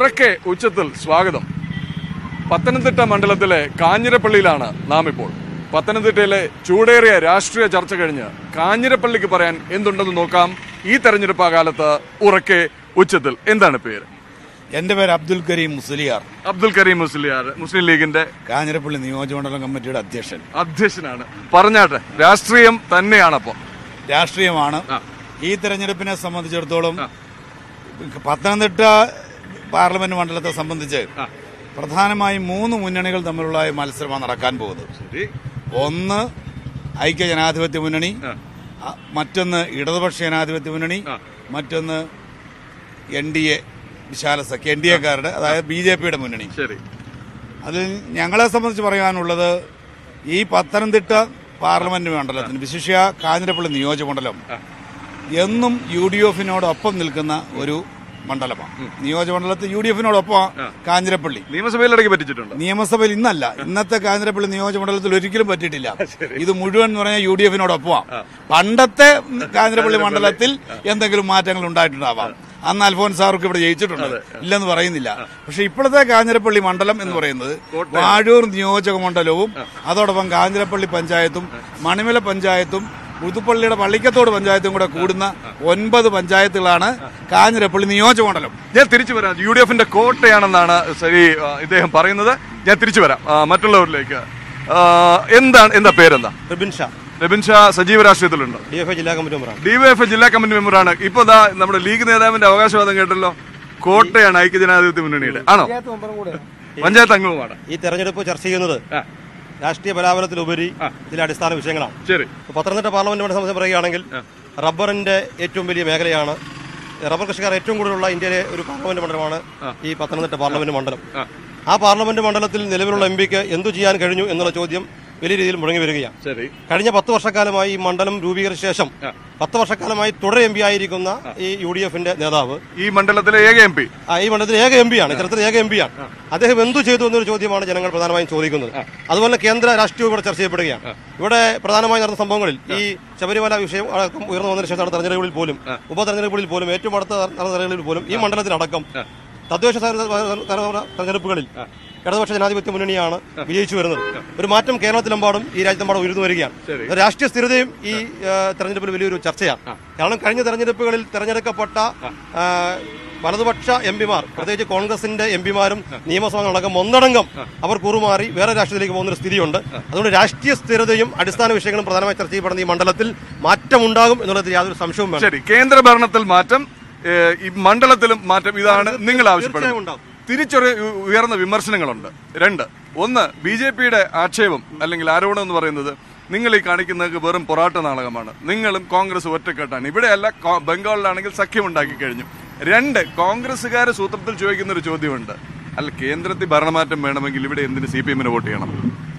ഉറക്കെ ഉച്ചത്തിൽ സ്വാഗതം പത്തനംതിട്ട മണ്ഡലത്തിലെ കാഞ്ഞിരപ്പള്ളിയിലാണ് നാം ഇപ്പോൾ പത്തനംതിട്ടയിലെ ചൂടേറിയ രാഷ്ട്രീയ ചർച്ച കഴിഞ്ഞ് കാഞ്ഞിരപ്പള്ളിക്ക് പറയാൻ എന്തുണ്ടെന്ന് നോക്കാം ഈ തെരഞ്ഞെടുപ്പ് കാലത്ത് ഉറക്കെ ഉച്ചത്തിൽ എന്താണ് പേര് എന്റെ പേര് അബ്ദുൽ കരീം മുസ്ലിയാർ അബ്ദുൽ കരീം മുസ്ലിയാർ മുസ്ലിം ലീഗിന്റെ കാഞ്ഞിരപ്പള്ളി നിയോജകമണ്ഡലം കമ്മിറ്റിയുടെ അധ്യക്ഷൻ അധ്യക്ഷനാണ് പറഞ്ഞാട്ടെ രാഷ്ട്രീയം തന്നെയാണപ്പോ രാഷ്ട്രീയമാണ് ആ. ഈ തെരഞ്ഞെടുപ്പിനെ സംബന്ധിച്ചിടത്തോളം പത്തനംതിട്ട പാർലമെന്റ് മണ്ഡലത്തെ സംബന്ധിച്ച് ആ. പ്രധാനമായും മൂന്ന് മുന്നണികൾ തമ്മിലുള്ള ഈ മത്സരമാണ് നടക്കാൻ പോകുന്നത് ശരി ഒന്ന് ഐക്യ ജനാധിപത്യ മുന്നണി ആ. ആ, മറ്റൊന്ന് ഇടതുപക്ഷ ജനാധിപത്യ മുന്നണി ആ. മറ്റൊന്ന് എൻ ഡി എ വിശാല സഖ്യ എൻ ഡി എക്കാരുടെ അതായത് ബി ജെ പിയുടെ മുന്നണി ശരി അതിൽ ഞങ്ങളെ സംബന്ധിച്ച് പറയാനുള്ളത് ഈ പത്തനംതിട്ട പാർലമെന്റ് മണ്ഡലത്തിന് വിശിഷ്യ കാഞ്ഞിരപ്പള്ളി നിയോജകമണ്ഡലം എന്നും യു ഡി എഫിനോടൊപ്പം നിൽക്കുന്ന ഒരു മണ്ഡലമാണ് നിയോജകമണ്ഡലത്തിൽ യു ഡി എഫിനോടൊപ്പം കാഞ്ഞിരപ്പള്ളി നിയമസഭയിൽ ഇടയ്ക്ക് പറ്റിച്ചിട്ടുണ്ട് നിയമസഭയിൽ ഇന്നല്ല ഇന്നത്തെ കാഞ്ഞിരപ്പള്ളി നിയോജകമണ്ഡലത്തിൽ ഒരിക്കലും പറ്റിയിട്ടില്ല ഇത് മുഴുവൻ എന്ന് പറഞ്ഞാൽ യു ഡി എഫിനോടൊപ്പമാണ് പണ്ടത്തെ കാഞ്ഞിരപ്പള്ളി മണ്ഡലത്തിൽ എന്തെങ്കിലും മാറ്റങ്ങൾ ഉണ്ടായിട്ടുണ്ടാവാം അന്ന് അൽഫോൻസ് സാർക്ക് ഇവിടെ ജയിച്ചിട്ടുണ്ട് ഇല്ലെന്ന് പറയുന്നില്ല പക്ഷെ ഇപ്പോഴത്തെ കാഞ്ഞിരപ്പള്ളി മണ്ഡലം എന്ന് പറയുന്നത് വാഴൂർ നിയോജക മണ്ഡലവും അതോടൊപ്പം കാഞ്ഞിരപ്പള്ളി പഞ്ചായത്തും മണിമല പഞ്ചായത്തും പുതുപ്പള്ളിയുടെ പള്ളിക്കത്തോട് പഞ്ചായത്തും കൂടെ കൂടുന്ന ഒൻപത് പഞ്ചായത്തുകളാണ് കാഞ്ഞിരപ്പള്ളി നിയോജക മണ്ഡലം ഞാൻ തിരിച്ചു വരാം യു ഡി എഫിന്റെ കോട്ടയാണെന്നാണ് ശ്രീ ആ, ഇദ്ദേഹം പറയുന്നത് ഞാൻ തിരിച്ചു വരാം ആ, മറ്റുള്ളവരിലേക്ക് ആ, എന്താണ് എന്താ പേരെന്താ റിബിൻ ഷാ രബിൻ ഷാ സജീവ രാഷ്ട്രീയത്തിലുണ്ട് ഡി എഫ് ഐ ജില്ലാ കമ്മിറ്റി മെമ്പറാണ് ഡിവൈഎഫ് ജില്ലാ കമ്മിറ്റി മെമ്പറാണ് ഇപ്പൊ ദാ നമ്മുടെ ലീഗ് നേതാവിന്റെ അവകാശവാദം കേട്ടല്ലോ കോട്ടയാണ് ഐക്യജനാധിപത്യ മുന്നണിയുടെ ആണോ പഞ്ചായത്ത് അംഗവുമാണ് ഈ തെരഞ്ഞെടുപ്പ് ചർച്ച ചെയ്യുന്നത് ആ, രാഷ്ട്രീയ ബലാബലത്തിലുപരി ചില അടിസ്ഥാന വിഷയങ്ങളാണ് ശരി ഇപ്പൊ പത്തനംതിട്ട പാർലമെന്റ് മണ്ഡലം സംബന്ധിച്ച് പറയുകയാണെങ്കിൽ റബ്ബറിന്റെ ഏറ്റവും വലിയ മേഖലയാണ് റബ്ബർ കൃഷിക്കാർ ഏറ്റവും കൂടുതലുള്ള ഇന്ത്യയിലെ ഒരു പാർലമെന്റ് മണ്ഡലമാണ് ഈ പത്തനംതിട്ട പാർലമെന്റ് മണ്ഡലം ആ പാർലമെന്റ് മണ്ഡലത്തിൽ നിലവിലുള്ള എം പിക്ക് എന്തു ചെയ്യാൻ കഴിഞ്ഞു എന്നുള്ള ചോദ്യം വലിയ രീതിയിൽ മുഴങ്ങി വരികയാണ് ശരി കഴിഞ്ഞ പത്ത് വർഷക്കാലമായി ഈ മണ്ഡലം രൂപീകരിച്ച ശേഷം പത്ത് വർഷക്കാലമായി തുടർ എം പി ആയിരിക്കുന്ന ഈ യു ഡി എഫിന്റെ നേതാവ് ഈ മണ്ഡലത്തിലെ ഏക എം പി ആ, ഈ മണ്ഡലത്തിൽ ഏക എം പിയാണ് ഇത്തരത്തിൽ ഏക എം പിയാണ് അദ്ദേഹം എന്തു ചെയ്തു എന്നൊരു ചോദ്യമാണ് ജനങ്ങൾ പ്രധാനമായും ചോദിക്കുന്നത് അതുപോലെ കേന്ദ്ര രാഷ്ട്രീയവും ഇവിടെ ചർച്ച ചെയ്യപ്പെടുകയാണ് ഇവിടെ പ്രധാനമായി നടന്ന സംഭവങ്ങളിൽ ഈ ശബരിമല വിഷയം അടക്കം ഉയർന്നു വന്നതിന് ശേഷം നടന്ന തെരഞ്ഞെടുപ്പുകളിൽ പോലും ഉപതെരഞ്ഞെടുപ്പുകളിൽ പോലും ഏറ്റവും അടുത്ത നടന്ന തെരഞ്ഞെടുപ്പിൽ പോലും ഈ മണ്ഡലത്തിലടക്കം തദ്ദേശ സ്വയംഭരണ തെരഞ്ഞെടുപ്പുകളിൽ ഇടതുപക്ഷ ജനാധിപത്യ മുന്നണിയാണ് വിജയിച്ചു വരുന്നത് ഒരു മാറ്റം കേരളത്തിലെമ്പാടും ഈ രാജ്യത്തെമ്പാടും ഉയർന്നു വരികയാണ് രാഷ്ട്രീയ സ്ഥിരതയും ഈ ആ, തെരഞ്ഞെടുപ്പിൽ വലിയൊരു ചർച്ചയാണ് കാരണം കഴിഞ്ഞ തെരഞ്ഞെടുപ്പുകളിൽ തെരഞ്ഞെടുക്കപ്പെട്ട ആ, വലതുപക്ഷ എം പിമാർ പ്രത്യേകിച്ച് കോൺഗ്രസിന്റെ എം പിമാരും നിയമസഭകളടക്കം ഒന്നടങ്കം അവർ കൂറുമാറി വേറെ രാഷ്ട്രീയത്തിലേക്ക് പോകുന്ന ഒരു സ്ഥിതിയുണ്ട് അതുകൊണ്ട് രാഷ്ട്രീയ സ്ഥിരതയും അടിസ്ഥാന വിഷയങ്ങളും പ്രധാനമായി ചർച്ച ചെയ്യപ്പെടുന്ന ഈ മണ്ഡലത്തിൽ മാറ്റമുണ്ടാകും എന്നുള്ളതിൽ യാതൊരു സംശയവും വേണം ശരി കേന്ദ്ര ഭരണത്തിൽ മാറ്റം ഏ, ഈ മണ്ഡലത്തിലും മാറ്റം ഇതാണ് നിങ്ങൾ തീർച്ചയായും ആവശ്യപ്പെടുന്നത് ഉണ്ടാവും. തിരിച്ചൊരു ഉ- ഉയർന്ന വിമർശനങ്ങളുണ്ട് രണ്ട് ഒന്ന് ബി ജെ പിയുടെ ആക്ഷേപം അല്ലെങ്കിൽ ആരോപണം എന്ന് പറയുന്നത് നിങ്ങൾ ഈ കാണിക്കുന്നത് വെറും പൊറാട്ട നാടകമാണ് നിങ്ങളും കോൺഗ്രസ് ഒറ്റക്കെട്ടാണ് ഇവിടെയല്ല കോ- ബംഗാളിലാണെങ്കിൽ സഖ്യമുണ്ടാക്കി കഴിഞ്ഞു രണ്ട് കോൺഗ്രസ്സുകാർ സൂത്രത്തിൽ ചോദിക്കുന്ന ഒരു ചോദ്യമുണ്ട് അല്ല കേന്ദ്രത്തിൽ ഭരണമാറ്റം വേണമെങ്കിൽ ഇവിടെ എന്തിന് സി പി എമ്മിന് വോട്ട് ചെയ്യണം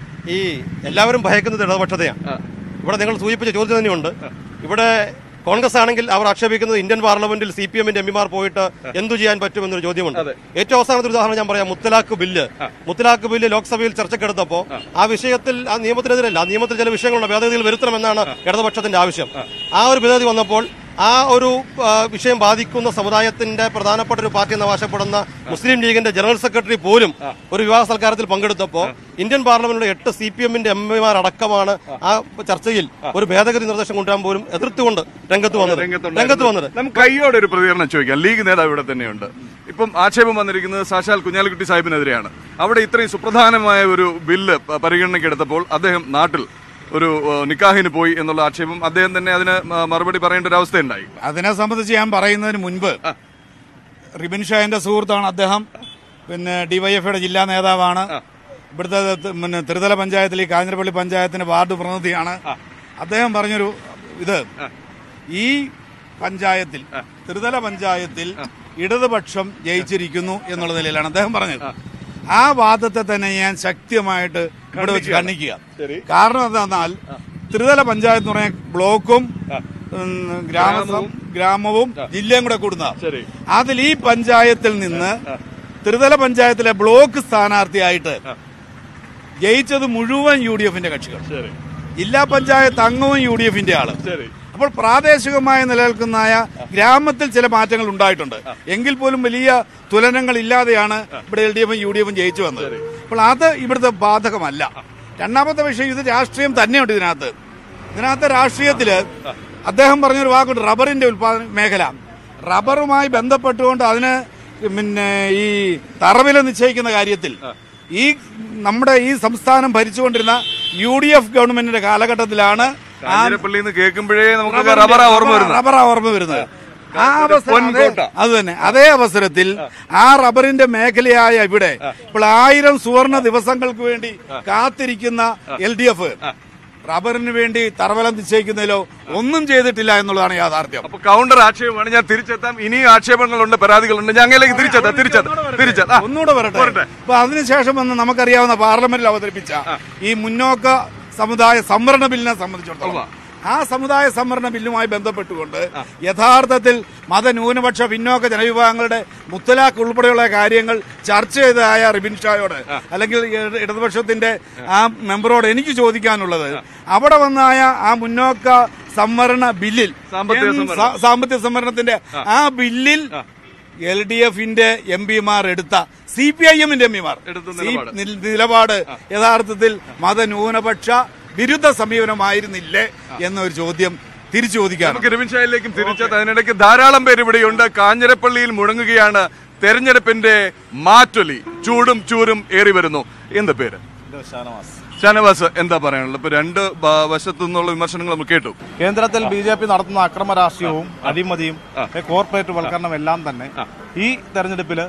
ഈ എല്ലാവരും ഭയക്കുന്നത് ഇടതുപക്ഷത്തെയാണ് ഇവിടെ നിങ്ങൾ സൂചിപ്പിച്ച ചോദ്യം തന്നെയുണ്ട് ഇവിടെ കോൺഗ്രസ് ആണെങ്കിൽ അവർ ആക്ഷേപിക്കുന്നത് ഇന്ത്യൻ പാർലമെന്റിൽ സി പി എമ്മിന്റെ എംപിമാർ പോയിട്ട് എന്തു ചെയ്യാൻ പറ്റുമെന്നൊരു ചോദ്യമുണ്ട് ഏറ്റവും അവസാനത്തെ ഒരു ഉദാഹരണം ഞാൻ പറയാം മുത്തലാഖ് ബില്ല് മുത്തലാഖ് ബില്ല് ലോക്സഭയിൽ ചർച്ചക്കെടുത്തപ്പോൾ ആ വിഷയത്തിൽ ആ നിയമത്തിനെതിരല്ല ആ നിയമത്തിൽ ചില വിഷയങ്ങളുണ്ട് ഭേദഗതികൾ വരുത്തണമെന്നാണ് ഇടതുപക്ഷത്തിന്റെ ആവശ്യം ആ ഒരു ഭേദഗതി വന്നപ്പോൾ ആ ഒരു ആ, വിഷയം ബാധിക്കുന്ന സമുദായത്തിന്റെ പ്രധാനപ്പെട്ട ഒരു പാർട്ടി എന്ന് അവകാശപ്പെടുന്ന മുസ്ലിം ലീഗിന്റെ ജനറൽ സെക്രട്ടറി പോലും ഒരു വിവാഹ സൽക്കാരത്തിൽ പങ്കെടുത്തപ്പോൾ ഇന്ത്യൻ പാർലമെന്റിലെ എട്ട് സി പി എമ്മിന്റെ എം പിമാർ അടക്കമാണ് ആ ചർച്ചയിൽ ഒരു ഭേദഗതി നിർദ്ദേശം കൊണ്ടുവരാൻ പോലും എതിർത്തുകൊണ്ട് രംഗത്ത് വന്നത് രംഗത്ത് വന്നത് നമുക്ക് കൈയോടെ ഒരു പ്രതികരണം ചോദിക്കാം ലീഗ് നേതാവ് ഇവിടെ തന്നെയുണ്ട് ഇപ്പം ആക്ഷേപം വന്നിരിക്കുന്നത് സാക്ഷാൽ കുഞ്ഞാലിക്കുട്ടി സാഹിബിനെതിരെയാണ് അവിടെ ഇത്രയും സുപ്രധാനമായ ഒരു ബില്ല് പ- പരിഗണനയ്ക്കെടുത്തപ്പോൾ അദ്ദേഹം നാട്ടിൽ ഒരു ഏഹ്, നിക്കാഹിന് പോയി എന്നുള്ള ആക്ഷേപം അദ്ദേഹം തന്നെ അതിന് മ- മറുപടി പറയേണ്ട ഒരു അവസ്ഥയുണ്ടായി അതിനെ സംബന്ധിച്ച് ഞാൻ പറയുന്നതിന് മുൻപ് റിബിൻ ഷാന്റെ സുഹൃത്താണ് അദ്ദേഹം പിന്നെ ഡിവൈഎഫ്ഐയുടെ ജില്ലാ നേതാവാണ് ഇവിടുത്തെ ത- പിന്നെ ത്രിതല പഞ്ചായത്തിൽ ഈ കാഞ്ഞിരപ്പള്ളി പഞ്ചായത്തിന്റെ വാർഡ് പ്രതിനിധിയാണ് അദ്ദേഹം പറഞ്ഞൊരു ഇത് ഈ പഞ്ചായത്തിൽ ത്രിതല പഞ്ചായത്തിൽ ഇടതുപക്ഷം ജയിച്ചിരിക്കുന്നു എന്നുള്ള നിലയിലാണ് അദ്ദേഹം പറഞ്ഞത് ആ വാദത്തെ തന്നെ ഞാൻ ശക്തിയുമായിട്ട് ഇവിടെ വെച്ച് ഖണ്ഡിക്കുക കാരണം എന്താണെന്നാൽ ത്രിതല പഞ്ചായത്ത് എന്ന് പറഞ്ഞാൽ ബ്ലോക്കും ഉം, ഗ്രാമവും ഗ്രാമവും ജില്ലയും കൂടെ കൂടുന്ന ശരി. അതിൽ ഈ പഞ്ചായത്തിൽ നിന്ന് ത്രിതല പഞ്ചായത്തിലെ ബ്ലോക്ക് സ്ഥാനാർത്ഥിയായിട്ട് ജയിച്ചത് മുഴുവൻ യു ഡി എഫിന്റെ കക്ഷികൾ ശരി ജില്ലാ പഞ്ചായത്ത് അംഗവും യു ഡി എഫിന്റെ ആള് ശരി അപ്പോൾ പ്രാദേശികമായി നിലനിൽക്കുന്നതായ ഗ്രാമത്തിൽ ചില മാറ്റങ്ങൾ ഉണ്ടായിട്ടുണ്ട് എങ്കിൽ പോലും വലിയ തുലനങ്ങൾ ഇല്ലാതെയാണ് ഇവിടെ എൽ ഡി എഫും യു ഡി എഫും ജയിച്ചു വന്നത് അപ്പോൾ അത് ഇവിടുത്തെ ബാധകമല്ല രണ്ടാമത്തെ വിഷയം ഇത് രാഷ്ട്രീയം തന്നെയുണ്ട് ഇതിനകത്ത് ഇതിനകത്ത് രാഷ്ട്രീയത്തില് അദ്ദേഹം പറഞ്ഞൊരു വാക്കുണ്ട് റബ്ബറിന്റെ ഉൽപാദന മേഖല റബ്ബറുമായി ബന്ധപ്പെട്ടുകൊണ്ട് അതിന് പിന്നെ ഈ തറവില നിശ്ചയിക്കുന്ന കാര്യത്തിൽ ഈ നമ്മുടെ ഈ സംസ്ഥാനം ഭരിച്ചുകൊണ്ടിരുന്ന യു ഡി എഫ് ഗവൺമെന്റിന്റെ കാലഘട്ടത്തിലാണ് ആ കാഞ്ഞിരപ്പള്ളിയിൽ നിന്ന് കേൾക്കുമ്പോഴേ നമുക്ക് റബ്ബറാ ഓർമ്മ വരുന്നത് റബ്ബറാ ഓർമ്മ വരുന്നത് ആ അവസരം പൊൻകോട്ട. അതേ- അത് തന്നെ അതേ അവസരത്തിൽ ആ റബ്ബറിന്റെ മേഖലയായ ഇവിടെ ഇപ്പോൾ ആയിരം സുവർണ ദിവസങ്ങൾക്ക് വേണ്ടി കാത്തിരിക്കുന്ന എൽ ഡി എഫ് റബ്ബറിന് വേണ്ടി തറവലം നിശ്ചയിക്കുന്നതിലോ ഒന്നും ചെയ്തിട്ടില്ല എന്നുള്ളതാണ് യാഥാർത്ഥ്യം അപ്പൊ കൗണ്ടർ ആക്ഷേപമാണ് ഞാൻ തിരിച്ചെത്താം ഇനിയും ആക്ഷേപങ്ങളുണ്ട് പരാതികളുണ്ട് ഞങ്ങളിലേക്ക് തിരിച്ചെത്താം തിരിച്ചെത്താം തിരിച്ചെത്താം ഒന്നുകൂടെ വരട്ടെ അപ്പൊ അതിനുശേഷം വന്ന് നമുക്കറിയാവുന്ന പാർലമെന്റിൽ അവതരിപ്പിച്ച ഈ മുന്നോക്ക സമുദായ സംവരണ ബില്ലിനെ സംബന്ധിച്ചിടത്തോളം ആ സമുദായ സംവരണ ബില്ലുമായി ബന്ധപ്പെട്ടുകൊണ്ട് യഥാർത്ഥത്തിൽ മതന്യൂനപക്ഷ പിന്നോക്ക ജനവിഭാഗങ്ങളുടെ മുത്തലാഖ് ഉൾപ്പെടെയുള്ള കാര്യങ്ങൾ ചർച്ച ചെയ്തതായ റിബിൻ ഷായോട് അല്ലെങ്കിൽ ഇട- ഇടതുപക്ഷത്തിന്റെ ആ മെമ്പറോട് എനിക്ക് ചോദിക്കാനുള്ളത് അവിടെ വന്നായ ആ മുന്നോക്ക സംവരണ ബില്ലിൽ സാമ്പത്തിക എന്ത് സംവരണം. സാ- സാമ്പത്തിക സംവരണത്തിന്റെ ആ ബില്ലിൽ എൽ ഡി എഫിന്റെ എം പിമാർ എടുത്ത സി പി ഐ എമ്മിന്റെ എം പിമാർ എടുത്ത നിലപാട്. നിലപാട് യഥാർത്ഥത്തിൽ മതന്യൂനപക്ഷ വിരുദ്ധ സമീപനമായിരുന്നില്ലേ എന്നൊരു ചോദ്യം തിരിച്ചു ചോദിക്കാണ് നമുക്ക് രവിൻ ഷായിലേക്കും തിരിച്ചെത്താം അതിനിടയ്ക്ക് ധാരാളം പേര് ഇവിടെയുണ്ട് കാഞ്ഞിരപ്പള്ളിയിൽ മുഴങ്ങുകയാണ് തെരഞ്ഞെടുപ്പിന്റെ മാറ്റൊലി ചൂടും ചൂരും ഏറി വരുന്നു എന്ത് പേര് ഷാനവാസ് എന്താ പറയാനുള്ളത് ഇപ്പൊ രണ്ട് ബ- വശത്തു നിന്നുള്ള വിമർശനങ്ങൾ നമ്മൾ കേട്ടു കേന്ദ്രത്തിൽ ബി ജെ പി നടത്തുന്ന അക്രമ രാഷ്ട്രീയവും അഴിമതിയും കോർപ്പറേറ്റ് വൽക്കരണം എല്ലാം തന്നെ ഈ തെരഞ്ഞെടുപ്പിൽ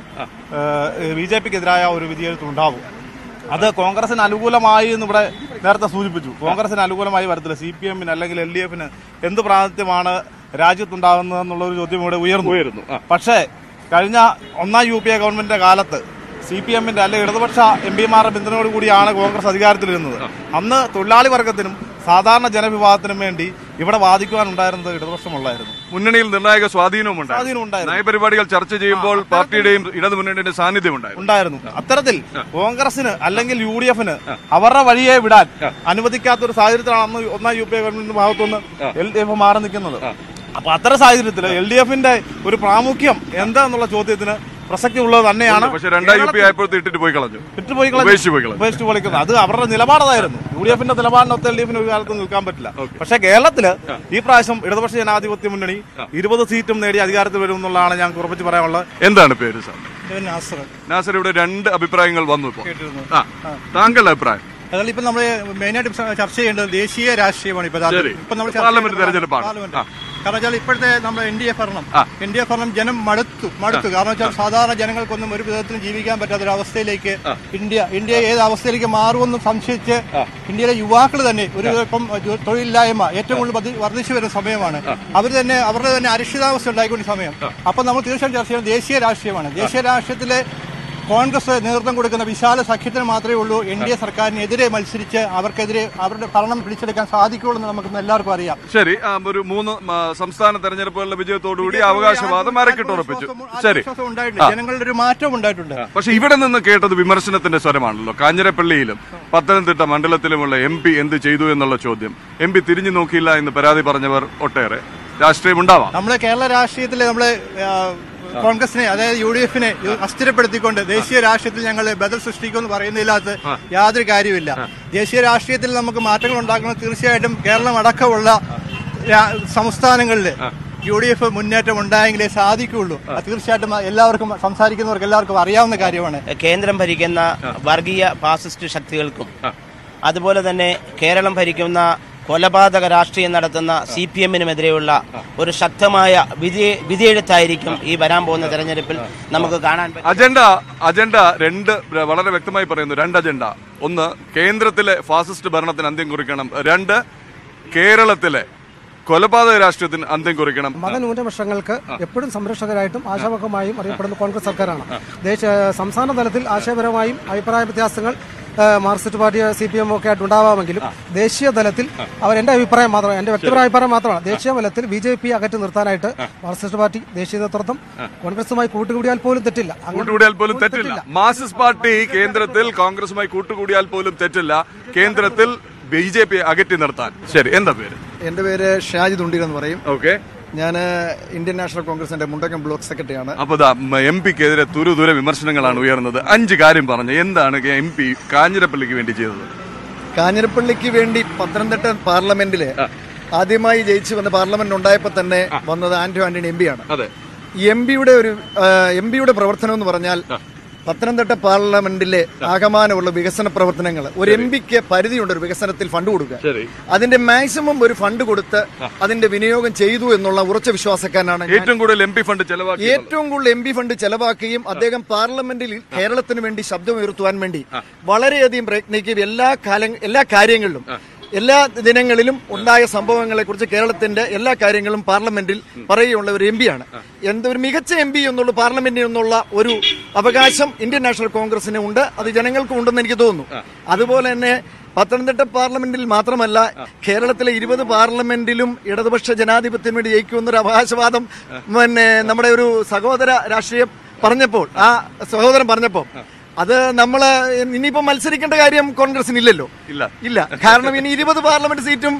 ബി ജെ പിക്കെതിരായ ഒരു വിധിയെഴുത്തുണ്ടാവും അത് കോൺഗ്രസിന് അനുകൂലമായി എന്ന് ഇവിടെ നേരത്തെ സൂചിപ്പിച്ചു കോൺഗ്രസിന് അനുകൂലമായി വരത്തില്ല സി പി എമ്മിന് അല്ലെങ്കിൽ എൽ ഡി എഫിന് എന്ത് പ്രാതിനിധ്യമാണ് രാജ്യത്തുണ്ടാകുന്നതെന്നുള്ള ഒരു ചോദ്യം ഇവിടെ ഉയർന്നു ഉയരുന്നു ആ. പക്ഷേ കഴിഞ്ഞ ഒന്നാം യു പി എ ഗവൺമെന്റിന്റെ കാലത്ത് സി പി എമ്മിന്റെ അല്ലെങ്കിൽ ഇടതുപക്ഷ എം പിമാരുടെ പിന്തുണയോട് കൂടിയാണ് കോൺഗ്രസ് അധികാരത്തിലിരുന്നത് അന്ന് തൊഴിലാളി വർഗത്തിനും സാധാരണ ജനവിഭാഗത്തിനും വേണ്ടി ഇവിടെ വാദിക്കുവാനുണ്ടായിരുന്നത് ഇടതുപക്ഷമുള്ളായിരുന്നു മുന്നണിയിൽ നിർണായക സ്വാധീനവും സ്വാധീനം ഉണ്ടായിരുന്നു. നയപരിപാടികൾ ചർച്ച ചെയ്യുമ്പോൾ പാർട്ടിയുടെയും ഇടതുമുന്നണിയുടെ സാന്നിധ്യം ഉണ്ടായിരുന്നു ഉണ്ടായിരുന്നു അത്തരത്തിൽ കോൺഗ്രസിന് അല്ലെങ്കിൽ യു ഡി എഫിന് അവരുടെ വഴിയെ വിടാൻ അനുവദിക്കാത്ത ഒരു സാഹചര്യത്തിലാണ് അന്ന് ഒന്നാം യു പി എ ഗവൺമെന്റിന്റെ ഭാഗത്തുനിന്ന് എൽ ഡി എഫ് മാറി നിൽക്കുന്നത് അപ്പൊ അത്തരം സാഹചര്യത്തിൽ എൽ ഡി എഫിന്റെ ഒരു പ്രാമുഖ്യം എന്താ എന്നുള്ള ചോദ്യത്തിന് പ്രസക്തി ഉള്ളത് തന്നെയാണ് പക്ഷെ രണ്ടാം യു പി ആയപ്പോൾ ഇട്ടിട്ട് പോയി കളഞ്ഞു വിട്ടുപോയി കളഞ്ഞു. ഉപേക്ഷിച്ച് പോയി കളഞ്ഞു. ഉപേക്ഷിച്ച് പൊളിക്കുന്നത് അത് അവരുടെ നിലപാടതായിരുന്നു യു ഡി എഫിന്റെ നിലപാടിനൊത്ത് എൽ ഡി എഫിന് ഒരു കാലത്ത് നിൽക്കാൻ പറ്റില്ല പക്ഷേ കേരളത്തില് ഈ പ്രാവശ്യം ഇടതുപക്ഷ ജനാധിപത്യ മുന്നണി ഇരുപത് സീറ്റും നേടി അധികാരത്തിൽ വരും എന്നുള്ളതാണ് ഞാൻ ഉറപ്പിച്ച് പറയാനുള്ളത് എന്താണ് പേര് സാർ നാസർ ഇവിടെ രണ്ട് അഭിപ്രായങ്ങൾ വന്നു ഇപ്പോൾ ആ താങ്കളുടെ അഭിപ്രായം അതായത് ഇപ്പൊ നമ്മൾ മെയിനായിട്ട് ചർച്ച ചെയ്യേണ്ടത് ദേശീയ രാഷ്ട്രീയമാണ് ഇപ്പൊ ശരി. ഇപ്പൊ നമ്മൾ പാർലമെന്റ് തെരഞ്ഞെടുപ്പാണ്. ആ. കാരണം വെച്ചാൽ ഇപ്പോഴത്തെ നമ്മുടെ എൻ ഡി എ ഭരണം ആ. എൻ ഡി എ ഭരണം ജനം മടുത്തു മടുത്തു കാരണം വെച്ചാൽ സാധാരണ ജനങ്ങൾക്കൊന്നും ഒരു വിധത്തിലും ജീവിക്കാൻ പറ്റാത്ത ഒരു അവസ്ഥയിലേക്ക് ഇന്ത്യ ഇന്ത്യ ഏത് അവസ്ഥയിലേക്ക് മാറുമെന്ന് സംശയിച്ച് ഇന്ത്യയിലെ യുവാക്കൾ തന്നെ ഒരു ഇപ്പം ജോ- തൊഴിലില്ലായ്മ ഏറ്റവും കൂടുതൽ വർദ്ധി- വർദ്ധിച്ചു വരുന്ന സമയമാണ് അവർ തന്നെ അവരുടെ തന്നെ അരക്ഷിതാവസ്ഥ ഉണ്ടായിക്കൊണ്ട സമയം അപ്പൊ നമ്മൾ തീർച്ചയായും ചർച്ച ചെയ്യുന്നത് ദേശീയ രാഷ്ട്രീയമാണ് ദേശീയ രാഷ്ട്രീയത്തിലെ കോൺഗ്രസ് നേതൃത്വം കൊടുക്കുന്ന വിശാല സഖ്യത്തിന് മാത്രമേ ഉള്ളൂ എൻ ഡി എ സർക്കാരിനെതിരെ മത്സരിച്ച് അവർക്കെതിരെ അവരുടെ ഭരണം പിടിച്ചെടുക്കാൻ സാധിക്കുള്ളൂ എന്ന് നമുക്ക് എല്ലാവർക്കും അറിയാം ശരി ആ, ഒരു മൂന്ന് ആ, സംസ്ഥാന തെരഞ്ഞെടുപ്പുകളുടെ വിജയത്തോടുകൂടി അവകാശവാദം അരക്കിട്ടുറപ്പിച്ചു ശരി ആത്മവിശ്വാസം ഉണ്ടായിട്ടുണ്ട് ജനങ്ങളുടെ ഒരു മാറ്റം ഉണ്ടായിട്ടുണ്ട് പക്ഷെ ഇവിടെ നിന്ന് കേട്ടത് വിമർശനത്തിന്റെ സ്വരമാണല്ലോ കാഞ്ഞിരപ്പള്ളിയിലും പത്തനംതിട്ട മണ്ഡലത്തിലുമുള്ള എം പി എന്ത് ചെയ്തു എന്നുള്ള ചോദ്യം എം പി തിരിഞ്ഞു നോക്കിയില്ല എന്ന് പരാതി പറഞ്ഞവർ ഒട്ടേറെ രാഷ്ട്രീയം ഉണ്ടാവാം നമ്മളെ കേരള രാഷ്ട്രീയത്തിലെ നമ്മളെ ആ, കോൺഗ്രസിനെ അതായത് യു ഡി എഫിനെ അസ്ഥിരപ്പെടുത്തിക്കൊണ്ട് ദേശീയ രാഷ്ട്രീയത്തിൽ ഞങ്ങൾ ബദൽ സൃഷ്ടിക്കുമെന്ന് പറയുന്നതിനകത്ത് യാതൊരു കാര്യമില്ല ദേശീയ രാഷ്ട്രീയത്തിൽ നമുക്ക് മാറ്റങ്ങൾ ഉണ്ടാക്കുന്നത് തീർച്ചയായിട്ടും കേരളം അടക്കമുള്ള രാ- സംസ്ഥാനങ്ങളിൽ യു ഡി എഫ് മുന്നേറ്റം ഉണ്ടായെങ്കിലേ സാധിക്കുകയുള്ളൂ അത് തീർച്ചയായിട്ടും എല്ലാവർക്കും സംസാരിക്കുന്നവർക്ക് എല്ലാവർക്കും അറിയാവുന്ന കാര്യമാണ് കേന്ദ്രം ഭരിക്കുന്ന വർഗീയ ഫാസിസ്റ്റ് ശക്തികൾക്കും അതുപോലെ തന്നെ കേരളം ഭരിക്കുന്ന കൊലപാതക രാഷ്ട്രീയം നടത്തുന്ന സി പി എമ്മിനുമെതിരെയുള്ള ഒരു ശക്തമായ വിധി വിധിയെഴുത്തായിരിക്കും ഈ വരാൻ പോകുന്ന തെരഞ്ഞെടുപ്പിൽ നമുക്ക് കാണാൻ പറ്റും അജണ്ട അജണ്ട രണ്ട് വളരെ വ്യക്തമായി പറയുന്നു രണ്ട് അജണ്ട ഒന്ന് കേന്ദ്രത്തിലെ ഫാസിസ്റ്റ് ഭരണത്തിന് അന്ത്യം കുറിക്കണം രണ്ട് കേരളത്തിലെ കൊലപാതക രാഷ്ട്രീയത്തിന് അന്ത്യം കുറിക്കണം മതന്യൂനപക്ഷങ്ങൾക്ക് എപ്പോഴും സംരക്ഷകരായിട്ടും ആശാവകമായും അറിയപ്പെടുന്ന കോൺഗ്രസ് സർക്കാരാണ് ദേശീയ സംസ്ഥാന തലത്തിൽ ആശയപരമായും അഭിപ്രായ വ്യത്യാസങ്ങൾ ആ, Marxist party C P M ഒക്കെ ആയിട്ട് ഉണ്ടാവാമെങ്കിലും ദേശീയ തലത്തിൽ അവർ എന്റെ അഭിപ്രായം മാത്രം എന്റെ വ്യക്തിപരമായ അഭിപ്രായം മാത്രമാണ് ദേശീയ തലത്തിൽ ബി ജെ പി അകറ്റി നിർത്താനായിട്ട് മാർക്സിസ്റ്റ് പാർട്ടി ദേശീയ നേതൃത്വം കോൺഗ്രസുമായി കൂട്ടുകൂടിയാൽ പോലും തെറ്റില്ല അങ്ങനെ കൂട്ടുകൂടിയാൽ പോലും തെറ്റില്ല മാർക്സിസ്റ്റ് പാർട്ടി കേന്ദ്രത്തിൽ കോൺഗ്രസുമായി കൂട്ടുകൂടിയാൽ പോലും തെറ്റില്ല കേന്ദ്രത്തിൽ ബി ജെ പി അകറ്റി നിർത്താൻ ശരി എന്താ പേര് എന്റെ പേര് ഷാജി തുണ്ടിൽ എന്ന് പറയും ഓക്കെ ഞാൻ ഇന്ത്യൻ നാഷണൽ കോൺഗ്രസിന്റെ മുണ്ടക്കം ബ്ലോക്ക് സെക്രട്ടറിയാണ് അപ്പൊ എം പിക്കെതിരെ തുരുതുര വിമർശനങ്ങളാണ് ഉയർന്നത് അഞ്ച് കാര്യം പറഞ്ഞു എന്താണ് എം പി കാഞ്ഞിരപ്പള്ളിക്ക് വേണ്ടി ചെയ്തത് കാഞ്ഞിരപ്പള്ളിക്ക് വേണ്ടി പത്തനംതിട്ട പാർലമെന്റില് ആദ്യമായി ജയിച്ചു വന്ന പാർലമെന്റ് ഉണ്ടായപ്പോൾ തന്നെ വന്നത് ആന്റോ ആന്റണി എം ആണ് അതെ എം പിയുടെ ഒരു എം പിയുടെ പ്രവർത്തനം എന്ന് പറഞ്ഞാൽ പത്തനംതിട്ട പാർലമെന്റിലെ ആകമാനമുള്ള വികസന പ്രവർത്തനങ്ങൾ ഒരു എം പിക്ക് പരിധിയുണ്ട് ഒരു വികസനത്തിൽ ഫണ്ട് കൊടുക്കുക ശരി അതിന്റെ മാക്സിമം ഒരു ഫണ്ട് കൊടുത്ത് അതിന്റെ വിനിയോഗം ചെയ്തു എന്നുള്ള ഉറച്ച വിശ്വാസക്കാരനാണ് ഞാൻ. ഏറ്റവും കൂടുതൽ എം പി ഫണ്ട് ചെലവാക്കി ഏറ്റവും കൂടുതൽ എം പി ഫണ്ട് ചെലവാക്കുകയും അദ്ദേഹം പാർലമെന്റിൽ കേരളത്തിന് വേണ്ടി ശബ്ദമുയർത്തുവാൻ വേണ്ടി വളരെയധികം പ്രയത്നിക്കുകയും എല്ലാ കാല എല്ലാ കാര്യങ്ങളിലും എല്ലാ ദിനങ്ങളിലും ഉണ്ടായ സംഭവങ്ങളെ കുറിച്ച് കേരളത്തിന്റെ എല്ലാ കാര്യങ്ങളും പാർലമെന്റിൽ പറയുകയുള്ള ഒരു എം പിയാണ് എന്തൊരു മികച്ച എം പി എന്നുള്ള പാർലമെന്റിൽ നിന്നുള്ള ഒരു അവകാശം ഇന്ത്യൻ നാഷണൽ കോൺഗ്രസിന് ഉണ്ട് അത് ജനങ്ങൾക്കും ഉണ്ടെന്ന് എനിക്ക് തോന്നുന്നു അതുപോലെ തന്നെ പത്തനംതിട്ട പാർലമെന്റിൽ മാത്രമല്ല കേരളത്തിലെ ഇരുപത് പാർലമെന്റിലും ഇടതുപക്ഷ ജനാധിപത്യം വേണ്ടി ജയിക്കുമെന്നൊരു അവകാശവാദം പിന്നെ നമ്മുടെ ഒരു സഹോദര രാഷ്ട്രീയം പറഞ്ഞപ്പോൾ ആ സഹോദരൻ പറഞ്ഞപ്പോൾ അത് നമ്മള് ഇനിയിപ്പോ മത്സരിക്കേണ്ട കാര്യം കോൺഗ്രസിന് ഇല്ലല്ലോ ഇല്ല. ഇല്ല കാരണം ഇനി ഇരുപത് പാർലമെന്റ് സീറ്റും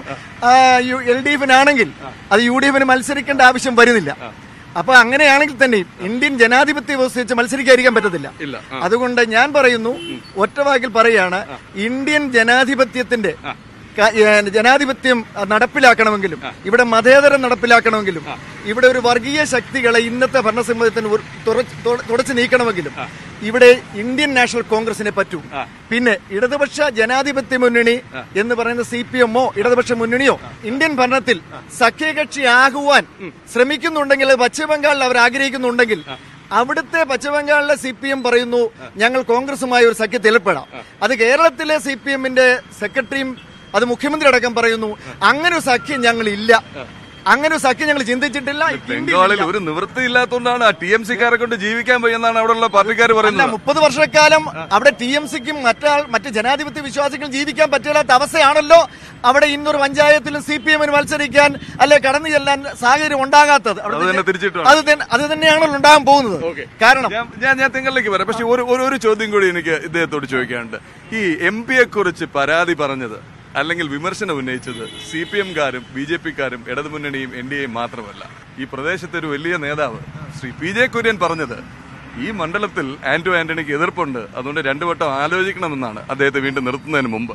എൽ ഡി എഫിനാണെങ്കിൽ അത് യു ഡി എഫിന് മത്സരിക്കേണ്ട ആവശ്യം വരുന്നില്ല അപ്പൊ അങ്ങനെയാണെങ്കിൽ തന്നെ ഇന്ത്യൻ ജനാധിപത്യ വ്യവസ്ഥ വെച്ച് മത്സരിക്കാതിരിക്കാൻ പറ്റത്തില്ല ഇല്ല. അതുകൊണ്ട് ഞാൻ പറയുന്നു ഒറ്റവാക്കിൽ പറയാണ് ഇന്ത്യൻ ജനാധിപത്യത്തിന്റെ ക- ഏ, ജനാധിപത്യം നടപ്പിലാക്കണമെങ്കിലും ഇവിടെ മതേതരം നടപ്പിലാക്കണമെങ്കിലും ഇവിടെ ഒരു വർഗീയ ശക്തികളെ ഇന്നത്തെ ഭരണസമ്മതത്തിന് ഉർ- തുറച്ച് തുട- തുടച്ചു നീക്കണമെങ്കിലും ഇവിടെ ഇന്ത്യൻ നാഷണൽ കോൺഗ്രസിനെ പറ്റൂ പിന്നെ ഇടതുപക്ഷ ജനാധിപത്യ മുന്നണി എന്ന് പറയുന്ന സി പി എമ്മോ ഇടതുപക്ഷ മുന്നണിയോ ഇന്ത്യൻ ഭരണത്തിൽ സഖ്യകക്ഷി ആകുവാൻ ശ്രമിക്കുന്നുണ്ടെങ്കിൽ അത് പശ്ചിമബംഗാളിൽ അവർ ആഗ്രഹിക്കുന്നുണ്ടെങ്കിൽ അവിടുത്തെ പശ്ചിമബംഗാളിലെ സി പി എം പറയുന്നു ഞങ്ങൾ കോൺഗ്രസുമായി ഒരു സഖ്യത്തിൽ ഏർപ്പെടാം അത് കേരളത്തിലെ സി പി എമ്മിന്റെ സെക്രട്ടറിയും അത് മുഖ്യമന്ത്രി അടക്കം പറയുന്നു അങ്ങനെ ഒരു സഖ്യം ഞങ്ങൾ ഇല്ല അങ്ങനെ ഒരു സഖ്യം ഞങ്ങൾ ചിന്തിച്ചിട്ടില്ല ബംഗാളിൽ ഒരു നിവൃത്തി ഇല്ലാത്തതുകൊണ്ടാണ് ആ ടി എം സിക്കാരെ കൊണ്ട് ജീവിക്കാൻ വയ്യെന്നാണ് അവിടെയുള്ള പാർട്ടിക്കാർ അല്ല പറയുന്നത് മുപ്പത് വർഷക്കാലം അവിടെ ടി എം സിക്കും മറ്റാൾ മറ്റ് ജനാധിപത്യ വിശ്വാസികളും ജീവിക്കാൻ പറ്റില്ലാത്ത അവസ്ഥയാണല്ലോ അവിടെ ഇന്നൊരു പഞ്ചായത്തിലും സി പി എമ്മിന് മത്സരിക്കാൻ അല്ലെ കടന്നു ചെല്ലാൻ സാഹചര്യം ഉണ്ടാകാത്തത് അത് തന്നെ തിരിച്ചിട്ടാണ്. അത് തന്നെ- അത് തന്നെയാണല്ലോ ഉണ്ടാകാൻ പോകുന്നത് കാരണം ഞാൻ- ഞാൻ ഞാൻ തിങ്കളിലേക്ക് വരാം പക്ഷെ ഒരു ഒരു- ഒരു ചോദ്യം കൂടി എനിക്ക് ഇദ്ദേഹത്തോട് ചോദിക്കാനുണ്ട് ഈ എം പിയെ കുറിച്ച് പരാതി പറഞ്ഞത് അല്ലെങ്കിൽ വിമർശനം ഉന്നയിച്ചത് സി പി എംകാരും ബി ജെ പിക്കാരും ഇടതുമുന്നണിയും എൻ ഡി എയും മാത്രമല്ല ഈ പ്രദേശത്തെ ഒരു വലിയ നേതാവ് ശ്രീ പി ജെ കുര്യൻ പറഞ്ഞത് ഈ മണ്ഡലത്തിൽ ആന്റോ ആന്റണിക്ക് എതിർപ്പുണ്ട് അതുകൊണ്ട് രണ്ടു വട്ടം ആലോചിക്കണമെന്നാണ് അദ്ദേഹത്തെ വീണ്ടും നിർത്തുന്നതിന് മുമ്പ്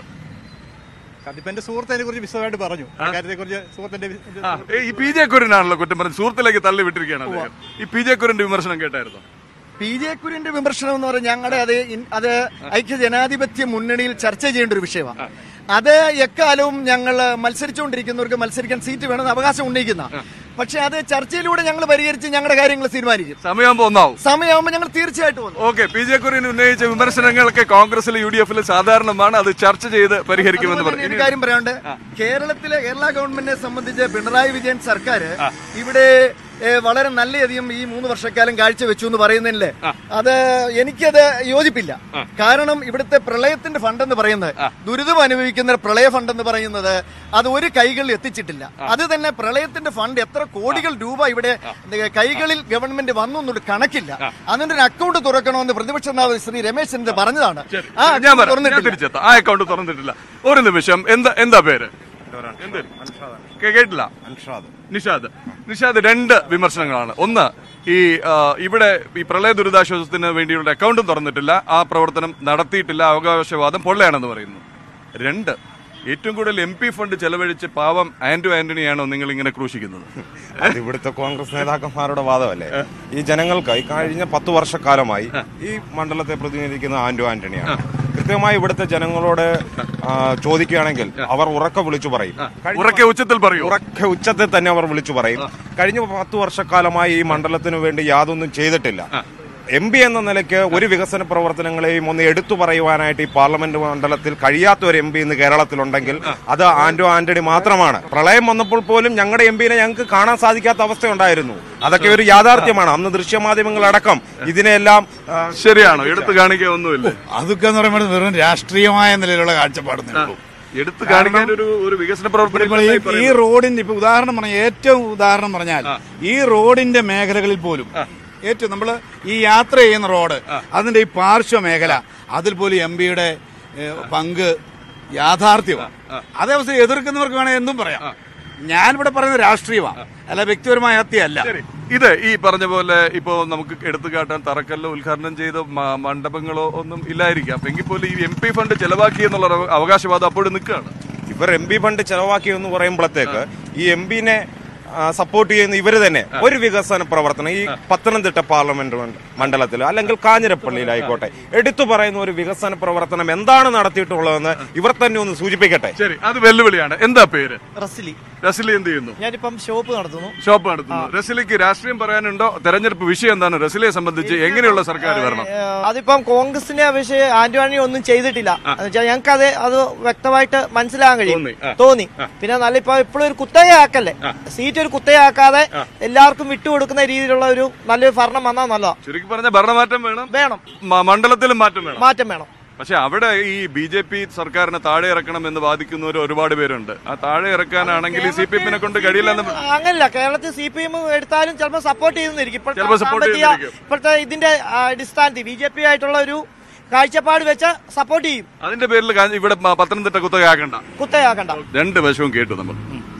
അതിപ്പോ എന്റെ സുഹൃത്തിനെ കുറിച്ച് വിശദമായിട്ട് പറഞ്ഞു കാര്യത്തെ കുറിച്ച് സുഹൃത്തിന്റെ വി- ആ, ഏ, ഈ പി ജെ കുര്യനാണല്ലോ കുറ്റം പറഞ്ഞത് സുഹൃത്തിലേക്ക് തള്ളി വിട്ടിരിക്കുകയാണ് അദ്ദേഹം ഈ പി ജെ കുര്യന്റെ വിമർശനം കേട്ടായിരുന്നു പി ജെ കുര്യന്റെ വിമർശനം എന്ന് പറഞ്ഞാൽ ഞങ്ങളുടെ അത് ഇൻ- അത് ഐക്യ ജനാധിപത്യ മുന്നണിയിൽ ചർച്ച ചെയ്യേണ്ട ഒരു വിഷയമാണ് അത് എക്കാലവും ഞങ്ങൾ മത്സരിച്ചുകൊണ്ടിരിക്കുന്നവർക്ക് മത്സരിക്കാൻ സീറ്റ് വേണമെന്ന് അവകാശം ഉന്നയിക്കുന്ന പക്ഷെ അത് ചർച്ചയിലൂടെ ഞങ്ങൾ പരിഹരിച്ച് ഞങ്ങളുടെ കാര്യങ്ങൾ തീരുമാനിക്കും സമയമാകുമ്പോ ഒന്നാവും സമയമാകുമ്പോൾ ഞങ്ങൾ തീർച്ചയായിട്ടും വന്നു ഓക്കെ പി ജെ കുര്യൻ ഉന്നയിച്ച വിമർശനങ്ങൾക്ക് കോൺഗ്രസിൽ യു ഡി എഫിൽ സാധാരണമാണ് അത് ചർച്ച ചെയ്ത് പരിഹരിക്കുമെന്ന് അതുപോലെ തന്നെ ഒരു പറഞ്ഞു കാര്യം പറയാണ്ട് കേരളത്തിലെ കേരള ഗവൺമെന്റിനെ സംബന്ധിച്ച് പിണറായി വിജയൻ സർക്കാർ ഇവിടെ ഏ, വളരെ നല്ലയധികം ഈ മൂന്ന് വർഷക്കാലം കാഴ്ചവെച്ചു എന്ന് പറയുന്നതിലെ അത് എനിക്കത് യോജിപ്പില്ല കാരണം ഇവിടുത്തെ പ്രളയത്തിന്റെ ഫണ്ട് എന്ന് പറയുന്നത് ദുരിതം അനുഭവിക്കുന്ന പ്രളയ ഫണ്ട് എന്ന് പറയുന്നത് അത് ഒരു കൈകളിൽ എത്തിച്ചിട്ടില്ല അത് തന്നെ പ്രളയത്തിന്റെ ഫണ്ട് എത്ര കോടികൾ രൂപ ഇവിടെ കൈകളിൽ ഗവൺമെന്റ് വന്നു എന്നൊരു കണക്കില്ല അതിന്റെ ഒരു അക്കൗണ്ട് തുറക്കണമെന്ന് പ്രതിപക്ഷ നേതാവ് ശ്രീ രമേശ് ചെന്നിത്തല പറഞ്ഞതാണ് ആ ഞാൻ account വരാം. ഞാൻ തുറന്നിട്ടില്ല തിരിച്ചെത്താം ആ അക്കൗണ്ട് തുറന്നിട്ടില്ല ഒരു നിമിഷം എന്താ എന്താ പേര് എന്ത്? കേ- കേട്ടില്ല നിഷാദ് നിഷാദ് രണ്ട് വിമർശനങ്ങളാണ് ഒന്ന് ഈ ആ, ഇവിടെ ഈ പ്രളയ ദുരിതാശ്വാസത്തിന് വേണ്ടിയുള്ള അക്കൗണ്ടും തുറന്നിട്ടില്ല ആ പ്രവർത്തനം നടത്തിയിട്ടില്ല അവകാശവാദം പൊള്ളയാണെന്ന് പറയുന്നു രണ്ട് ഏറ്റവും കൂടുതൽ എം പി ഫണ്ട് ചെലവഴിച്ച് പാവം ആന്റോ ആന്റണിയാണോ നിങ്ങൾ ഇങ്ങനെ ക്രൂശിക്കുന്നത് അത് ഇവിടുത്തെ കോൺഗ്രസ് നേതാക്കന്മാരുടെ വാദമല്ലേ ഈ ജനങ്ങൾക്ക് ഈ കഴിഞ്ഞ പത്ത് വർഷക്കാലമായി ഈ മണ്ഡലത്തെ പ്രതിനിധീകരിക്കുന്ന ആന്റോ ആന്റണിയാണ് കൃത്യമായി ഇവിടുത്തെ ജനങ്ങളോട് ആ, ചോദിക്കുകയാണെങ്കിൽ അവർ ഉറക്കെ വിളിച്ചു പറയും കഴിഞ്ഞ ഉറക്കെ ഉച്ചത്തിൽ പറയൂ ഉറക്കെ ഉച്ചത്തിൽ തന്നെ അവർ വിളിച്ചു പറയും കഴിഞ്ഞ പത്ത് വർഷക്കാലമായി ഈ മണ്ഡലത്തിന് വേണ്ടി യാതൊന്നും ചെയ്തിട്ടില്ല എം പി എന്ന നിലയ്ക്ക് ഒരു വികസന പ്രവർത്തനങ്ങളെയും ഒന്ന് എടുത്തു പറയുവാനായിട്ട് ഈ പാർലമെന്റ് മണ്ഡലത്തിൽ കഴിയാത്ത ഒരു എം പി ഇന്ന് കേരളത്തിലുണ്ടെങ്കിൽ അത് ആന്റോ ആന്റണി മാത്രമാണ് പ്രളയം വന്നപ്പോൾ പോലും ഞങ്ങളുടെ എം പിനെ ഞങ്ങൾക്ക് കാണാൻ സാധിക്കാത്ത അവസ്ഥയുണ്ടായിരുന്നു അതൊക്കെ ഒരു യാഥാർത്ഥ്യമാണ് അന്ന് ദൃശ്യമാധ്യമങ്ങളടക്കം ഇതിനെല്ലാം ആ, ശരിയാണോ എടുത്തു കാണിക്കുക ഒന്നുമില്ല അതൊക്കെ എന്ന് പറയുമ്പോൾ വെറും രാഷ്ട്രീയമായ നിലയിലുള്ള കാഴ്ചപ്പാടെന്നേ ഉള്ളൂ എടുത്തു കാണിക്കാൻ ഒരു ഒരു വികസന ഇപ്പോൾ ഈ- പ്രവർത്തനം ഈ റോഡിന്റെ ഇപ്പൊ ഉദാഹരണം പറഞ്ഞാൽ ഏറ്റവും ഉദാഹരണം പറഞ്ഞാൽ ഈ റോഡിന്റെ മേഖലകളിൽ പോലും ഏറ്റവും നമ്മൾ ഈ യാത്ര ചെയ്യുന്ന റോഡ് അതിന്റെ ഈ പാർശ്വ മേഖല അതിൽ പോലും എം പിയുടെ പങ്ക് യാഥാർത്ഥ്യമാണ് അതേ അവസ്ഥ എതിർക്കുന്നവർക്ക് വേണേ എന്തും പറയാം ഞാനിവിടെ പറയുന്നത് രാഷ്ട്രീയമാണ് അല്ല വ്യക്തിപരമായ ഹത്യയല്ല ഇത് ഈ പറഞ്ഞ പോലെ ഇപ്പോ നമുക്ക് എടുത്തു കാട്ടാൻ തറക്കല്ലോ ഉദ്ഘാടനം ചെയ്ത മ- മണ്ഡപങ്ങളോ ഒന്നും ഇല്ലായിരിക്കാം എങ്കിൽ പോലും ഈ എം പി ഫണ്ട് ചെലവാക്കി എന്നുള്ള ഒരു അവകാശവാദം അപ്പോഴും നിൽക്കുകയാണ് ഇവർ എം പി ഫണ്ട് ചെലവാക്കി എന്ന് പറയുമ്പോഴത്തേക്ക് ഈ എം പിനെ സപ്പോർട്ട് ചെയ്യുന്ന ഇവര് തന്നെ ഒരു വികസന പ്രവർത്തനം ഈ പത്തനംതിട്ട പാർലമെന്റ് മണ്ഡ- മണ്ഡലത്തിൽ അല്ലെങ്കിൽ കാഞ്ഞിരപ്പള്ളിയിലായിക്കോട്ടെ എടുത്തു പറയുന്ന ഒരു വികസന പ്രവർത്തനം എന്താണ് നടത്തിയിട്ടുള്ളതെന്ന് ഇവർ തന്നെ ഒന്ന് സൂചിപ്പിക്കട്ടെ ശരി അത് വെല്ലുവിളിയാണ് എന്താ പേര് റസ്ലി റസിലി എന്ത് ചെയ്യുന്നു ഞാനിപ്പം ഷോപ്പ് നടത്തുന്നു ഷോപ്പ് നടത്തുന്നു റസിലിക്ക് രാഷ്ട്രീയം പറയാനുണ്ടോ തെരഞ്ഞെടുപ്പ് വിഷയം എന്താണ് റസിലിയെ സംബന്ധിച്ച് എങ്ങനെയുള്ള സർക്കാർ വരണം ഏഹ് അതിപ്പം കോൺഗ്രസിനെ അപേക്ഷിച്ച് ആന്റോ ഒന്നും ചെയ്തിട്ടില്ല എന്നുവെച്ചാൽ ഞങ്ങൾക്ക് അത് അത് വ്യക്തമായിട്ട് മനസ്സിലാകാൻ കഴിയും തോന്നി, ആ. തോന്നി പിന്നെ നല്ല ഇപ്പൊ ഇപ്പോഴും ഒരു കുത്തകയാക്കല്ലേ സീറ്റ് ഒരു കുത്തകയാക്കാതെ എല്ലാവർക്കും വിട്ടുകൊടുക്കുന്ന രീതിയിലുള്ള ഒരു നല്ലൊരു ഭരണം വന്നാൽ നല്ലതാ ചുരുക്കി പറഞ്ഞ ഭരണമാറ്റം വേണം വേണം മ- മണ്ഡലത്തിലും മാറ്റം വേണം മാറ്റം വേണം പക്ഷെ അവിടെ ഈ ബി ജെ പി സർക്കാരിനെ താഴെ ഇറക്കണം എന്ന് വാദിക്കുന്നവർ ഒരുപാട് പേരുണ്ട് ആ താഴെ ഇറക്കാനാണെങ്കിൽ സി പി എമ്മിനെ കൊണ്ട് കഴിയില്ലെന്ന് അങ്ങനല്ല കേരളത്തിൽ സി പി എം എടുത്താലും ചിലപ്പോൾ സപ്പോർട്ട് ചെയ്യുന്നിരിക്കും ഇപ്പോഴത്തെ ചിലപ്പോൾ support സാമ്പത്തിക ചെയ്യുന്നതായിരിക്കും. ഇപ്പോഴത്തെ ഇതിന്റെ ആ, അടിസ്ഥാനത്തിൽ ബി ജെ പി ആയിട്ടുള്ള ഒരു കാഴ്ചപ്പാട് വെച്ച് സപ്പോർട്ട് ചെയ്യും അതിന്റെ പേരിൽ കാ- ഇവിടെ മ- പത്തനംതിട്ട കുത്തകയാക്കണ്ട കുത്തകയാക്കണ്ട രണ്ട് വശവും കേട്ടു നമ്മൾ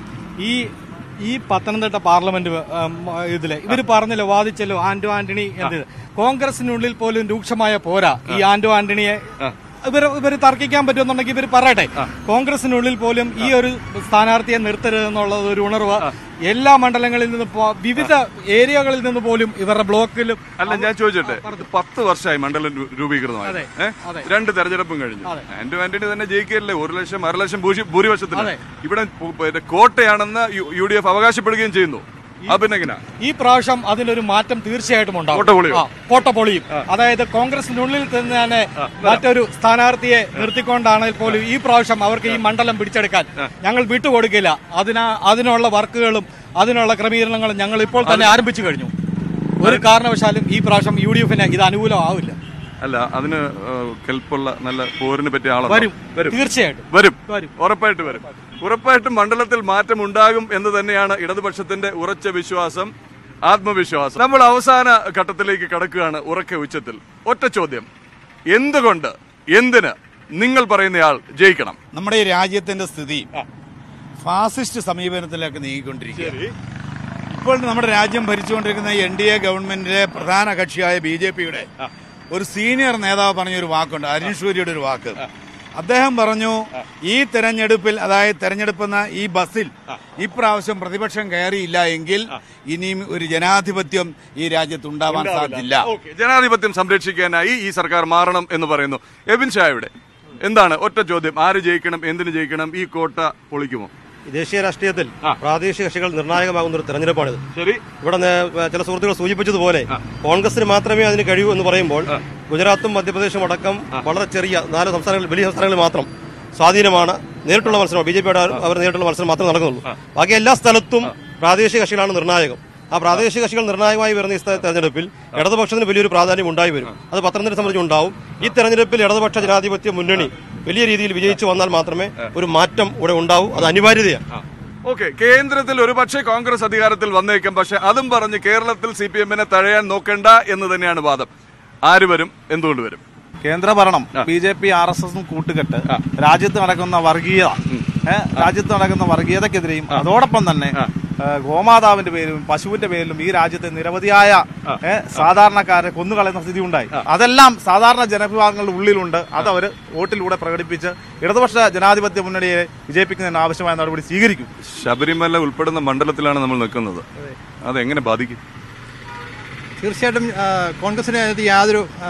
ഈ ഈ പത്തനംതിട്ട പാർലമെന്റ് ഉം, ഇതില് ഇവര് പറഞ്ഞല്ലോ വാദിച്ചല്ലോ ആന്റോ ആന്റണി എന്ത് കോൺഗ്രസിനുള്ളിൽ പോലും രൂക്ഷമായ പോരാ ഈ ആന്റോ ആന്റണിയെ ഇവർ ഇവർ തർക്കിക്കാൻ പറ്റുമെന്നുണ്ടെങ്കിൽ ഇവർ പറയട്ടെ കോൺഗ്രസിനുള്ളിൽ പോലും ഈ ഒരു സ്ഥാനാർത്ഥിയെ നിർത്തരുതെന്നുള്ളത് ഒരു ഉണർവ് എല്ലാ മണ്ഡലങ്ങളിൽ നിന്നും പോ- വിവിധ ഏരിയകളിൽ നിന്ന് പോലും ഇവരുടെ ബ്ലോക്കിലും അല്ല ഞാൻ ചോദിച്ചോട്ടെ ഇത് പത്ത് വർഷമായി മണ്ഡലം രൂ- രൂപീകൃതമായി അതെ, ഏ? അതെ. രണ്ട് തെരഞ്ഞെടുപ്പും കഴിഞ്ഞു ആന്റോ ആന്റണി തന്നെ ജയിക്കല്ലേ ഒരു ലക്ഷം അര ലക്ഷം ഭൂഷി- ഭൂരിപക്ഷത്തിന് അതെ. ഇവിടെ പു- പിന്നെ കോട്ടയാണെന്ന് യു- യു ഡി എഫ് അവകാശപ്പെടുകയും ചെയ്യുന്നു ആ പിന്നെ എങ്ങനെയാ ഈ പ്രാവശ്യം അതിലൊരു മാറ്റം തീർച്ചയായിട്ടും ഉണ്ടാവും കോട്ട പൊളിയോ? ആ, കോട്ട പൊളിയും അതായത് കോൺഗ്രസിനുള്ളിൽ തന്നെ തന്നെ മറ്റൊരു സ്ഥാനാർത്ഥിയെ നിർത്തിക്കൊണ്ടാണെങ്കിൽ പോലും ഈ പ്രാവശ്യം അവർക്ക് ഈ മണ്ഡലം പിടിച്ചെടുക്കാൻ ഞങ്ങൾ വിട്ടുകൊടുക്കില്ല അതിനാ അതിനുള്ള വർക്കുകളും അതിനുള്ള ക്രമീകരണങ്ങളും ഞങ്ങൾ ഇപ്പോൾ തന്നെ ആരംഭിച്ചു കഴിഞ്ഞു ഒരു കാരണവശാലും ഈ പ്രാവശ്യം യു ഡി എഫിന് ഇത് അനുകൂലമാവില്ല അല്ല അതിന് ഏഹ്, കെൽപ്പുള്ള നല്ല പോരിന് പറ്റിയ ആളാണ് വരും തീർച്ചയായിട്ടും വരും വരും. ഉറപ്പായിട്ട് വരും ഉറപ്പായിട്ടും മണ്ഡലത്തിൽ മാറ്റം ഉണ്ടാകും എന്ന് തന്നെയാണ് ഇടതുപക്ഷത്തിന്റെ ഉറച്ച വിശ്വാസം ആത്മവിശ്വാസം നമ്മൾ അവസാന ഘട്ടത്തിലേക്ക് കടക്കുകയാണ് ഉറക്കെ ഉച്ചത്തിൽ ഒറ്റ ചോദ്യം എന്തുകൊണ്ട് എന്തിന് നിങ്ങൾ പറയുന്നയാൾ ജയിക്കണം നമ്മുടെ ഈ രാജ്യത്തിന്റെ സ്ഥിതി ഫാസിസ്റ്റ് സമീപനത്തിലേക്ക് നീങ്ങിക്കൊണ്ടിരിക്കുക ഇപ്പോൾ നമ്മുടെ രാജ്യം ഭരിച്ചുകൊണ്ടിരിക്കുന്ന എൻ ഡി എ ഗവൺമെന്റിലെ പ്രധാന കക്ഷിയായ ബി ജെ പിയുടെ ഒരു സീനിയർ നേതാവ് പറഞ്ഞൊരു വാക്കുണ്ട് അരുൺ ഷൂരിയുടെ ഒരു വാക്ക് അദ്ദേഹം പറഞ്ഞു ഈ തെരഞ്ഞെടുപ്പിൽ അതായത് തെരഞ്ഞെടുപ്പെന്ന ഈ ബസ്സിൽ ഇപ്രാവശ്യം പ്രതിപക്ഷം കയറിയില്ല എങ്കിൽ ഇനിയും ഒരു ജനാധിപത്യം ഈ രാജ്യത്ത് ഉണ്ടാവാൻ സാധ്യല്ല ഓക്കേ. ജനാധിപത്യം സംരക്ഷിക്കാനായി ഈ സർക്കാർ മാറണം എന്ന് പറയുന്നു എബിൻ ഷായുടെ എന്താണ് ഒറ്റ ചോദ്യം ആര് ജയിക്കണം എന്തിന് ജയിക്കണം ഈ കോട്ട പൊളിക്കുമോ ഈ ദേശീയ രാഷ്ട്രീയത്തിൽ പ്രാദേശിക കക്ഷികൾ നിർണായകമാകുന്ന ഒരു തെരഞ്ഞെടുപ്പാണിത് ശരി ഇവിടെ നേ- ചില സുഹൃത്തുക്കൾ സൂചിപ്പിച്ചതുപോലെ കോൺഗ്രസിന് മാത്രമേ അതിന് കഴിയൂ എന്ന് പറയുമ്പോൾ ഗുജറാത്തും മധ്യപ്രദേശും അടക്കം വളരെ ചെറിയ നാല് സംസ്ഥാനങ്ങൾ വലിയ സംസ്ഥാനങ്ങളിൽ മാത്രം സ്വാധീനമാണ് നേരിട്ടുള്ള മത്സരം ബി ജെ പിയുടെ അവർ നേരിട്ടുള്ള മത്സരം മാത്രമേ നടക്കുന്നുള്ളൂ ബാക്കി എല്ലാ സ്ഥലത്തും പ്രാദേശിക കക്ഷികളാണ് നിർണായകം ആ പ്രാദേശിക കക്ഷികൾ നിർണായകമായി വരുന്ന ഈ സ്ഥ- തെരഞ്ഞെടുപ്പിൽ ഇടതുപക്ഷത്തിന് വലിയൊരു പ്രാധാന്യം ഉണ്ടായി വരും അത് പത്തനംതിട്ട സംബന്ധിച്ച് ഉണ്ടാവും ഈ തെരഞ്ഞെടുപ്പിൽ ഇടതുപക്ഷ ജനാധിപത്യ മുന്നണി വലിയ രീതിയിൽ വിജയിച്ചു വന്നാൽ മാത്രമേ ഒരു മാറ്റം ഇവിടെ ഉണ്ടാവൂ അത് അനിവാര്യതയാണ് ഓക്കെ കേന്ദ്രത്തിൽ ഒരു പക്ഷേ കോൺഗ്രസ് അധികാരത്തിൽ വന്നേക്കും പക്ഷെ അതും പറഞ്ഞ് കേരളത്തിൽ സി പി എമ്മിനെ തഴയാൻ നോക്കണ്ട എന്ന് തന്നെയാണ് വാദം ആര് വരും എന്തുകൊണ്ട് വരും കേന്ദ്ര ഭരണം B J P R S എസും കൂട്ടുകെട്ട് രാജ്യത്ത് നടക്കുന്ന വർഗീയത ഏ, രാജ്യത്ത് നടക്കുന്ന വർഗീയതക്കെതിരെയും അതോടൊപ്പം തന്നെ ഏ, ഗോമാതാവിന്റെ പേരിലും പശുവിന്റെ പേരിലും ഈ രാജ്യത്തെ നിരവധിയായ ഏ, സാധാരണക്കാരെ കൊന്നുകളയുന്ന സ്ഥിതി ഉണ്ടായി അതെല്ലാം സാധാരണ ജനവിഭാഗങ്ങളുടെ ഉള്ളിലുണ്ട് അത് അവർ വോട്ടിലൂടെ പ്രകടിപ്പിച്ച് ഇടതുപക്ഷ ജനാധിപത്യ മുന്നണിയെ വിജയിപ്പിക്കുന്നതിന് ആവശ്യമായ നടപടി സ്വീകരിക്കും ശബരിമല ഉൾപ്പെടുന്ന മണ്ഡലത്തിലാണ് നമ്മൾ നിൽക്കുന്നത് അതെങ്ങനെ ബാധിക്കും തീർച്ചയായിട്ടും ആ, കോൺഗ്രസിന് അതിനകത്ത് യാതൊരു ആ,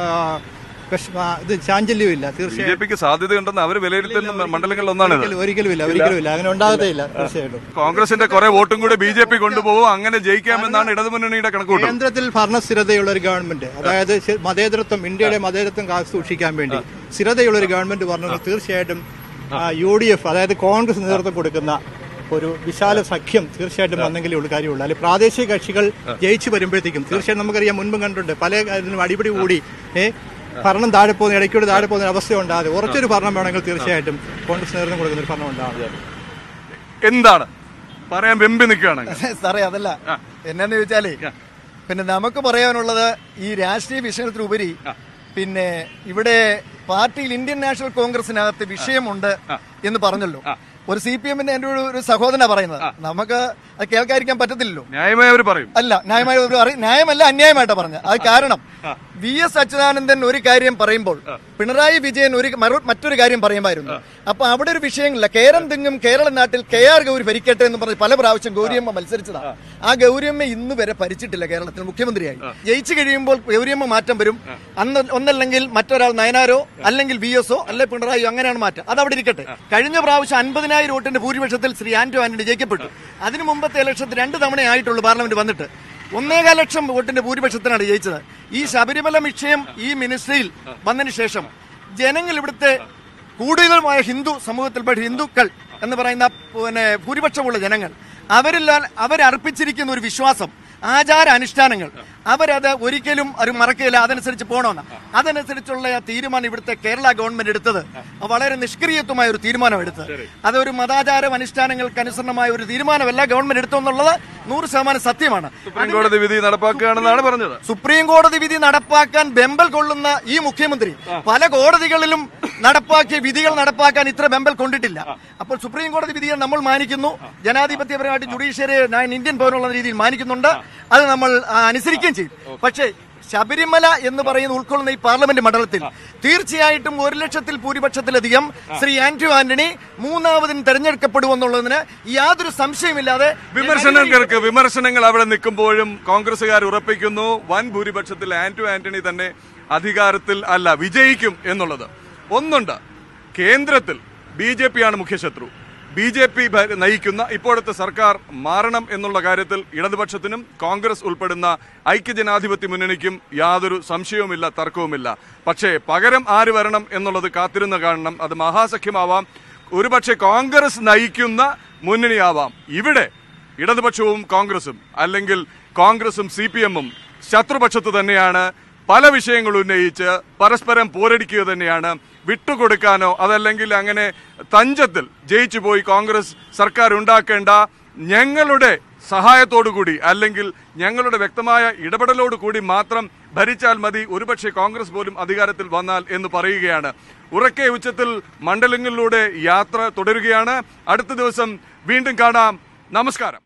വിഷമ ഇത് ചാഞ്ചല്യവും ബി തീർച്ചയായും ജെ പിക്ക് സാധ്യതയുണ്ടെന്ന് അവർ വിലയിരുത്തുന്ന മണ്ഡലങ്ങളിൽ ഒന്നാണിത് ഒരിക്കലും- ഒരിക്കലുമില്ല ഒരിക്കലുമില്ല അങ്ങനെ ഉണ്ടാകത്തേയില്ല തീർച്ചയായിട്ടും കോൺഗ്രസിന്റെ കുറെ വോട്ടും കൂടെ ബി ജെ പി കൊണ്ടുപോകും അങ്ങനെ ജയിക്കാമെന്നാണ് ഇടതുമുന്നണിയുടെ കണക്കൂട്ടം കേന്ദ്രത്തിൽ ഭരണസ്ഥിരതയുള്ള ഒരു ഗവൺമെന്റ് അതായത് ശ- മതേതരത്വം ഇന്ത്യയുടെ മതേതരത്വം കാത്തു സൂക്ഷിക്കാൻ വേണ്ടി സ്ഥിരതയുള്ള ഒരു ഗവൺമെന്റ് പറഞ്ഞത് തീർച്ചയായിട്ടും യു ഡി എഫ് അതായത് കോൺഗ്രസ് നേതൃത്വം കൊടുക്കുന്ന ഒരു വിശാല സഖ്യം തീർച്ചയായിട്ടും വന്നെങ്കിലേ ഉള്ളൂ കാര്യമുള്ളൂ അല്ലെങ്കിൽ പ്രാദേശിക കക്ഷികൾ ജയിച്ചു വരുമ്പോഴത്തേക്കും തീർച്ചയായും നമുക്കറിയാം മുൻപും കണ്ടിട്ടുണ്ട് പല കാര്യത്തിലും അടിപിടി കൂടി ഏ ഭരണം താഴെ പോകുന്ന ഇടയ്ക്കൂടെ താഴെ പോകുന്ന ഒരു അവസ്ഥ ഉണ്ടാകാതെ ഉറച്ചൊരു ഭരണം വേണമെങ്കിൽ തീർച്ചയായിട്ടും കോൺഗ്രസ് നേതൃത്വം കൊടുക്കുന്ന ഒരു ഭരണം ഉണ്ടാകും എന്താണ് പറയാൻ വെമ്പി നിൽക്കുകയാണ് സാറേ അതല്ല എന്നാന്ന് ചോദിച്ചാലേ പിന്നെ നമുക്ക് പറയാനുള്ളത് ഈ രാഷ്ട്രീയ വിഷയത്തിലുപരി പിന്നെ ഇവിടെ പാർട്ടിയിൽ ഇന്ത്യൻ നാഷണൽ കോൺഗ്രസിനകത്ത് വിഷയമുണ്ട് എന്ന് പറഞ്ഞല്ലോ ഒരു സി പി എമ്മിന്റെ എന്റെ ഒരു- ഒരു സഹോദരനാ പറയുന്നത് നമുക്ക് അത് കേൾക്കാതിരിക്കാൻ പറ്റത്തില്ലല്ലോ ന്യായമായി അവർ പറയും അല്ല ന്യായമായ ഒരു അറി- ന്യായമല്ല അന്യായമായിട്ടാ പറഞ്ഞത് അത് കാരണം വി എസ് അച്യുതാനന്ദൻ ഒരു കാര്യം പറയുമ്പോൾ പിണറായി വിജയൻ ഒരു മറു- മറ്റൊരു കാര്യം പറയുമായിരുന്നു അപ്പൊ അവിടെ ഒരു വിഷയങ്ങളില്ല കേരം തിങ്ങും കേരള നാട്ടിൽ കെ ആർ ഗൗരി ഭരിക്കട്ടെ എന്ന് പറഞ്ഞ് പല പ്രാവശ്യം ഗൗരിയമ്മ മത്സരിച്ചതാണ് ആ ഗൗരിയമ്മ ഇന്ന് വരെ ഭരിച്ചിട്ടില്ല കേരളത്തിൽ മുഖ്യമന്ത്രിയായി ജയിച്ചു കഴിയുമ്പോൾ ഗൗരിയമ്മ മാറ്റം വരും അന്ന് ഒന്നല്ലെങ്കിൽ മറ്റൊരാൾ നയനാരോ അല്ലെങ്കിൽ വി എസോ അല്ലെ പിണറായിയോ അങ്ങനെയാണ് മാറ്റം അത് അവിടെ ഇരിക്കട്ടെ കഴിഞ്ഞ പ്രാവശ്യം അൻപതിനായിരം വോട്ടിന്റെ ഭൂരിപക്ഷത്തിൽ ശ്രീ ആന്റോ ആന്റണി ജയിക്കപ്പെട്ടു അതിനു മുമ്പത്തെ ഇലക്ഷത്തിൽ രണ്ട് തവണയായിട്ടുള്ളൂ പാർലമെന്റ് വന്നിട്ട് ഒന്നേകാൽ ലക്ഷം വോട്ടിന്റെ ഭൂരിപക്ഷത്തിനാണ് ജയിച്ചത് ഈ ശബരിമല വിഷയം ഈ മിനിസ്ട്രിയിൽ വന്നതിന് ശേഷം ജനങ്ങൾ ഇവിടുത്തെ കൂടുതലുമായ ഹിന്ദു സമൂഹത്തിൽപ്പെട്ട ഹിന്ദുക്കൾ എന്ന് പറയുന്ന പിന്നെ ഭൂരിപക്ഷമുള്ള ജനങ്ങൾ അവരെല്ലാം അവരർപ്പിച്ചിരിക്കുന്ന ഒരു വിശ്വാസം ആചാര അനുഷ്ഠാനങ്ങൾ അവരത് ഒരിക്കലും ഒരു മറക്കില്ല അതനുസരിച്ച് പോകണമെന്ന് അതനുസരിച്ചുള്ള ആ തീരുമാനം ഇവിടുത്തെ കേരള ഗവൺമെന്റ് എടുത്തത് വളരെ നിഷ്ക്രിയത്വമായ ഒരു തീരുമാനം എടുത്തത് അതൊരു മതാചാര അനുഷ്ഠാനങ്ങൾക്ക് അനുസരണമായ ഒരു തീരുമാനമല്ല ഗവൺമെന്റ് എടുത്തെന്നുള്ളത് നൂറ് ശതമാനം സത്യമാണ് സുപ്രീം കോടതി വിധി നടപ്പാക്കുകയാണെന്നാണ് പറഞ്ഞത് സുപ്രീം കോടതി വിധി നടപ്പാക്കാൻ വെമ്പൽ കൊള്ളുന്ന ഈ മുഖ്യമന്ത്രി പല കോടതികളിലും നടപ്പാക്കിയ വിധികൾ നടപ്പാക്കാൻ ഇത്ര വെമ്പൽ കൊണ്ടിട്ടില്ല അപ്പോൾ സുപ്രീം കോടതി വിധികൾ നമ്മൾ മാനിക്കുന്നു ജനാധിപത്യപരമായിട്ട് ജുഡീഷ്യറി ഇന്ത്യൻ പൗരനുള്ള രീതിയിൽ മാനിക്കുന്നുണ്ട് അത് നമ്മൾ ആ, അനുസരിക്കുകയും ചെയ്യും പക്ഷേ ശബരിമല എന്ന് പറയുന്ന ഉൾക്കൊള്ളുന്ന ഈ പാർലമെന്റ് മണ്ഡലത്തിൽ തീർച്ചയായിട്ടും ഒരു ലക്ഷത്തിൽ ഭൂരിപക്ഷത്തിലധികം ശ്രീ ആന്റോ ആന്റണി മൂന്നാമതിന് തെരഞ്ഞെടുക്കപ്പെടുമെന്നുള്ളതിന് യാതൊരു സംശയമില്ലാതെ വിമർശനങ്ങൾക്ക് വിമർശനങ്ങൾ അവിടെ നിൽക്കുമ്പോഴും കോൺഗ്രസുകാർ ഉറപ്പിക്കുന്നു വൻ ഭൂരിപക്ഷത്തിൽ ആന്റോ ആന്റണി തന്നെ അധികാരത്തിൽ അല്ല വിജയിക്കും എന്നുള്ളത് ഒന്നുണ്ട് കേന്ദ്രത്തിൽ ബി ജെ പി ആണ് മുഖ്യശത്രു ബി ജെ പി നയിക്കുന്ന ഇപ്പോഴത്തെ സർക്കാർ മാറണം എന്നുള്ള കാര്യത്തിൽ ഇടതുപക്ഷത്തിനും കോൺഗ്രസ് ഉൾപ്പെടുന്ന ഐക്യജനാധിപത്യ മുന്നണിക്കും യാതൊരു സംശയവുമില്ല തർക്കവുമില്ല പക്ഷേ പകരം ആര് വരണം എന്നുള്ളത് കാത്തിരുന്ന് കാണണം അത് മഹാസഖ്യമാവാം ഒരുപക്ഷെ കോൺഗ്രസ് നയിക്കുന്ന മുന്നണിയാവാം ഇവിടെ ഇടതുപക്ഷവും കോൺഗ്രസും അല്ലെങ്കിൽ കോൺഗ്രസും സി പി എമ്മും ശത്രുപക്ഷത്ത് തന്നെയാണ് പല വിഷയങ്ങൾ ഉന്നയിച്ച് പരസ്പരം പോരടിക്കുക തന്നെയാണ് വിട്ടുകൊടുക്കാനോ അതല്ലെങ്കിൽ അങ്ങനെ തഞ്ചത്തിൽ ജയിച്ചു പോയി കോൺഗ്രസ് സർക്കാർ ഉണ്ടാക്കേണ്ട ഞങ്ങളുടെ സഹായത്തോടുകൂടി അല്ലെങ്കിൽ ഞങ്ങളുടെ വ്യക്തമായ ഇടപെടലോട് കൂടി മാത്രം ഭരിച്ചാൽ മതി ഒരുപക്ഷെ കോൺഗ്രസ് പോലും അധികാരത്തിൽ വന്നാൽ എന്ന് പറയുകയാണ് ഉറക്കെ ഉച്ചത്തിൽ മണ്ഡലങ്ങളിലൂടെ യാത്ര തുടരുകയാണ് അടുത്ത ദിവസം വീണ്ടും കാണാം നമസ്കാരം